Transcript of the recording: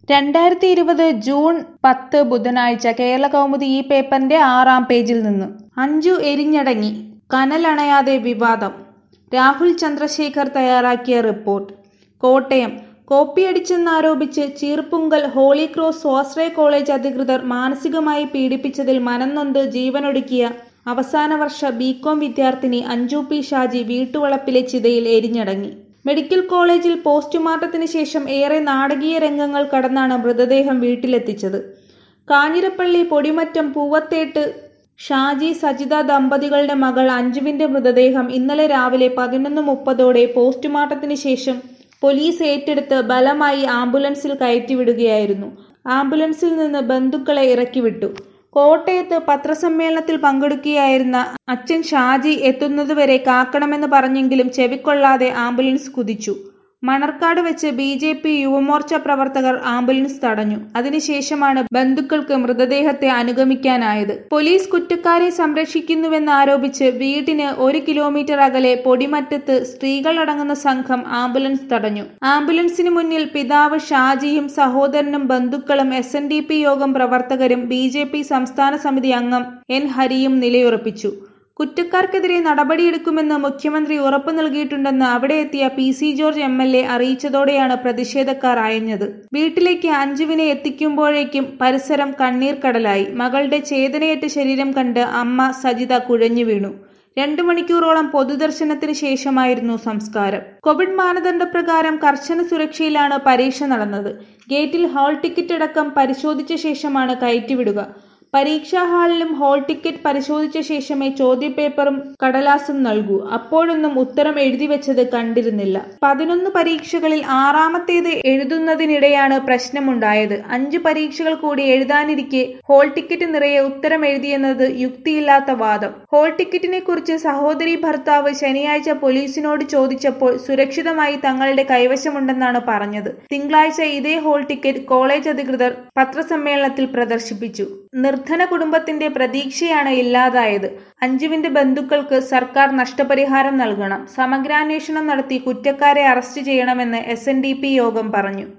രണ്ടായിരത്തി ഇരുപത് ജൂൺ പത്ത് ബുധനാഴ്ച കേരള കൗമുദി ഈ പേപ്പറിന്റെ ആറാം പേജിൽ നിന്ന് അഞ്ചു എരിഞ്ഞടങ്ങി കനലണയാതെ വിവാദം രാഹുൽ ചന്ദ്രശേഖർ തയ്യാറാക്കിയ റിപ്പോർട്ട് കോട്ടയം കോപ്പിയടിച്ചെന്നാരോപിച്ച് ചീർപ്പുങ്കൽ ഹോളി ക്രോസ് സ്വാശ്രയ കോളേജ് അധികൃതർ മാനസികമായി പീഡിപ്പിച്ചതിൽ മനംനൊന്ത് ജീവനൊടുക്കിയ അവസാന വർഷ ബികോം വിദ്യാർത്ഥിനി അഞ്ജു പി ഷാജി വീട്ടുവളപ്പിലെ ചിതയിൽ എരിഞ്ഞടങ്ങി മെഡിക്കൽ കോളേജിൽ പോസ്റ്റ്മോർട്ടത്തിന് ശേഷം ഏറെ നാടകീയ രംഗങ്ങൾ കടന്നാണ് മൃതദേഹം വീട്ടിലെത്തിച്ചത് കാഞ്ഞിരപ്പള്ളി പൊടിമറ്റം പൂവത്തേട്ട് ഷാജി സജിത ദമ്പതികളുടെ മകൾ അഞ്ജുവിന്റെ മൃതദേഹം ഇന്നലെ രാവിലെ പതിനൊന്ന് മുപ്പതോടെ പോസ്റ്റ്മോർട്ടത്തിന് ശേഷം പോലീസ് ഏറ്റെടുത്ത് ബലമായി ആംബുലൻസിൽ കയറ്റിവിടുകയായിരുന്നു ആംബുലൻസിൽ നിന്ന് ബന്ധുക്കളെ ഇറക്കിവിട്ടു കോട്ടയത്ത് പത്രസമ്മേളനത്തിൽ പങ്കെടുക്കുകയായിരുന്ന അച്ഛൻ ഷാജി എത്തുന്നതുവരെ കാക്കണമെന്ന് പറഞ്ഞെങ്കിലും ചെവിക്കൊള്ളാതെ ആംബുലൻസ് കുതിച്ചു മണർക്കാട് വെച്ച് ബി ജെ പി യുവമോർച്ച പ്രവർത്തകർ ആംബുലൻസ് തടഞ്ഞു അതിനുശേഷമാണ് ബന്ധുക്കൾക്ക് മൃതദേഹത്തെ അനുഗമിക്കാനായത് പോലീസ് കുറ്റക്കാരെ സംരക്ഷിക്കുന്നുവെന്ന് ആരോപിച്ച് വീടിന് ഒരു കിലോമീറ്റർ അകലെ പൊടിമറ്റത്ത് സ്ത്രീകളടങ്ങുന്ന സംഘം ആംബുലൻസ് തടഞ്ഞു ആംബുലൻസിന് മുന്നിൽ പിതാവ് ഷാജിയും സഹോദരനും ബന്ധുക്കളും എസ് എൻ ഡി പി യോഗം പ്രവർത്തകരും ബി ജെ പി സംസ്ഥാന സമിതി അംഗം എൻ ഹരിയും നിലയുറപ്പിച്ചു കുറ്റക്കാർക്കെതിരെ നടപടിയെടുക്കുമെന്ന് മുഖ്യമന്ത്രി ഉറപ്പു നൽകിയിട്ടുണ്ടെന്ന് അവിടെ എത്തിയ P C George M L A അറിയിച്ചതോടെയാണ് പ്രതിഷേധക്കാർ അയഞ്ഞത് വീട്ടിലേക്ക് അഞ്ജുവിനെ എത്തിക്കുമ്പോഴേക്കും പരിസരം കണ്ണീർ കടലായി മകളുടെ ചേതനയേറ്റ ശരീരം കണ്ട് അമ്മ സജിത കുഴഞ്ഞു വീണു രണ്ടു മണിക്കൂറോളം പൊതുദർശനത്തിന് ശേഷമായിരുന്നു സംസ്കാരം കോവിഡ് മാനദണ്ഡപ്രകാരം കർശന സുരക്ഷയിലാണ് പരീക്ഷ നടന്നത് ഗേറ്റിൽ ഹാൾ ടിക്കറ്റ് അടക്കം പരിശോധിച്ച ശേഷമാണ് കയറ്റിവിടുക പരീക്ഷാ ഹാളിലും ഹാൾ ടിക്കറ്റ് പരിശോധിച്ച ശേഷമേ ചോദ്യപേപ്പറും കടലാസും നൽകൂ അപ്പോഴൊന്നും ഉത്തരം എഴുതി വെച്ചത് കണ്ടിരുന്നില്ല പതിനൊന്ന് പരീക്ഷകളിൽ ആറാമത്തേത് എഴുതുന്നതിനിടെയാണ് പ്രശ്നമുണ്ടായത് അഞ്ച് പരീക്ഷകൾ കൂടി എഴുതാനിരിക്കെ ഹാൾ ടിക്കറ്റ് നിറയെ ഉത്തരം എഴുതിയെന്നത് യുക്തിയില്ലാത്ത വാദം ഹാൾ ടിക്കറ്റിനെ കുറിച്ച് സഹോദരി ഭർത്താവ് ശനിയാഴ്ച പോലീസിനോട് ചോദിച്ചപ്പോൾ സുരക്ഷിതമായി തങ്ങളുടെ കൈവശമുണ്ടെന്നാണ് പറഞ്ഞത് തിങ്കളാഴ്ച ഇതേ ഹാൾ ടിക്കറ്റ് കോളേജ് അധികൃതർ പത്രസമ്മേളനത്തിൽ പ്രദർശിപ്പിച്ചു നിർധന കുടുംബത്തിന്റെ പ്രതീക്ഷയാണ് ഇല്ലാതായത് അഞ്ജുവിന്റെ ബന്ധുക്കൾക്ക് സർക്കാർ നഷ്ടപരിഹാരം നൽകണം സമഗ്രാന്വേഷണം നടത്തി കുറ്റക്കാരെ അറസ്റ്റ് ചെയ്യണമെന്ന് എസ് യോഗം പറഞ്ഞു